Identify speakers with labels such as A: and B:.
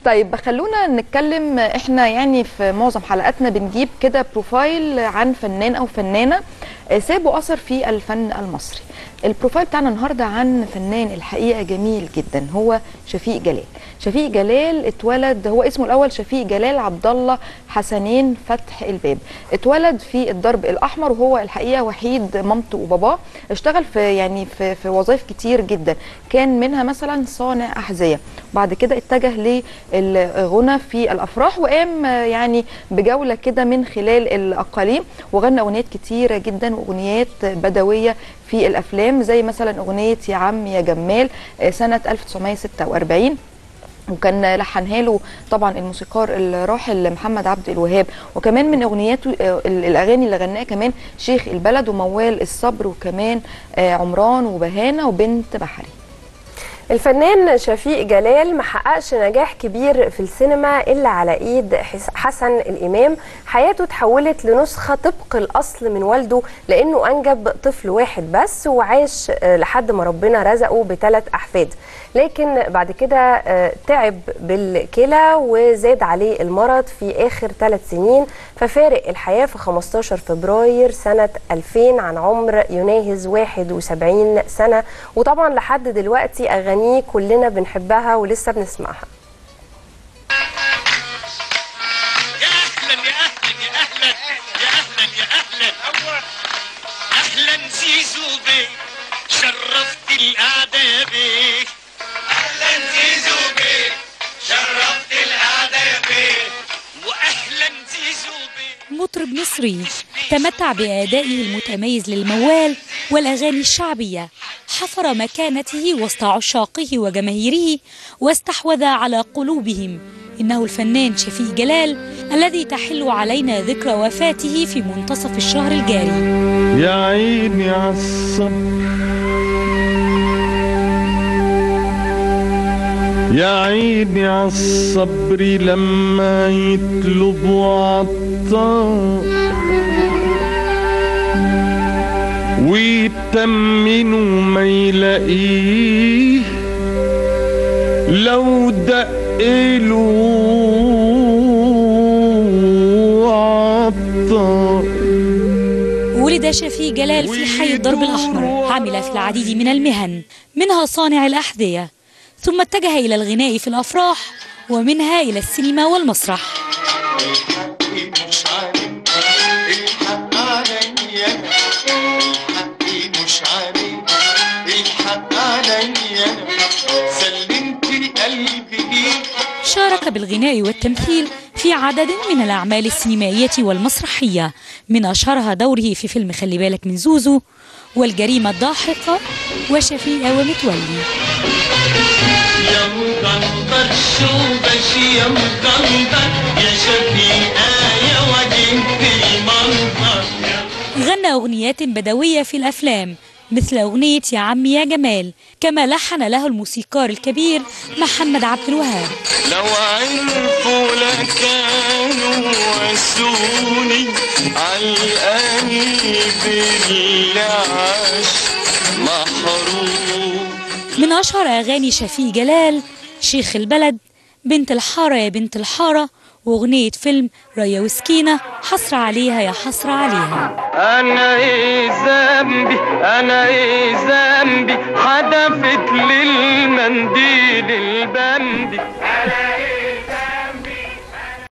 A: طيب خلونا نتكلم احنا يعني في معظم حلقاتنا بنجيب كده بروفايل عن فنان او فنانه آه، سابوا اثر في الفن المصري البروفايل بتاعنا النهارده عن فنان الحقيقه جميل جدا هو شفيق جلال شفيق جلال اتولد هو اسمه الاول شفيق جلال عبد الله حسنين فتح الباب اتولد في الدرب الاحمر وهو الحقيقه وحيد مامته وباباه اشتغل في يعني في, في وظائف كتير جدا كان منها مثلا صانع احذيه بعد كده اتجه للغنى في الافراح وقام آه، يعني بجوله كده من خلال الاقاليم وغنى اغنيات كتيره جدا واغنيات بدويه في الافلام زي مثلا اغنيه يا عم يا جمال آه، سنه 1946 وكان لحنها له طبعا الموسيقار الراحل محمد عبد الوهاب وكمان من اغنياته آه، الاغاني اللي غناها كمان شيخ البلد وموال الصبر وكمان آه، عمران وبهانه وبنت بحري
B: الفنان شفيق جلال ما حققش نجاح كبير في السينما الا على ايد حس- حسن الامام حياته تحولت لنسخه طبق الاصل من والده لانه انجب طفل واحد بس وعاش آه، لحد ما ربنا رزقه بثلاث احفاد لكن بعد كده آه، تعب بالكلى وزاد عليه المرض في اخر ثلاث سنين ففارق الحياه في 15 فبراير سنه 2000 عن عمر يناهز 71 سنه وطبعا لحد دلوقتي اغانيه كلنا بنحبها ولسه بنسمعها
C: يا اهلا يا اهلا يا اهلا يا اهلا يا اهلا اهلا زيزو بي شرفت القعده بي اهلا زيزو بي شرفت القعده بي واهلا زيزو بي
D: مطرب مصري تمتع بأدائه المتميز للموال والأغاني الشعبية حفر مكانته وسط عشاقه وجماهيره واستحوذ على قلوبهم إنه الفنان شفيق جلال الذي تحل علينا ذكرى وفاته في منتصف الشهر الجاري
E: يا عيني عالصبر يا عيني عالصبر لما يطلبوا عطار ويتمنوا ما يلاقيه لو دقلوا عطار
D: ولد شفيق جلال في حي الدرب الأحمر عمل في العديد من المهن منها صانع الأحذية ثم اتجه إلى الغناء في الأفراح ومنها إلى السينما والمسرح
C: الحق مش عليك الحق عليا الحق مش عليك الحق عليا سلمت قلبي ليك
D: شارك بالغناء والتمثيل في عدد من الأعمال السينمائية والمسرحية من أشهرها دوره في فيلم خلي بالك من زوزو والجريمة الضاحكة وشفيقة ومتولي
C: يا مقنطر شو بشي يا مقنطر يا شفيقة يا وجهة المنظر
D: غنى أغنيات بدوية في الأفلام مثل أغنية يا عمي يا جمال كما لحن له الموسيقار الكبير محمد عبد الوهاب
C: لو عرفوا لكانوا وسوني علقاني باللي عاش محروم
D: من أشهر أغاني شفيق جلال شيخ البلد بنت الحارة يا بنت الحارة وأغنية فيلم ريا وسكينة حسرة عليها يا حسرة عليها
E: انا ايه ذنبي انا ايه ذنبي حدفت للمنديل البندي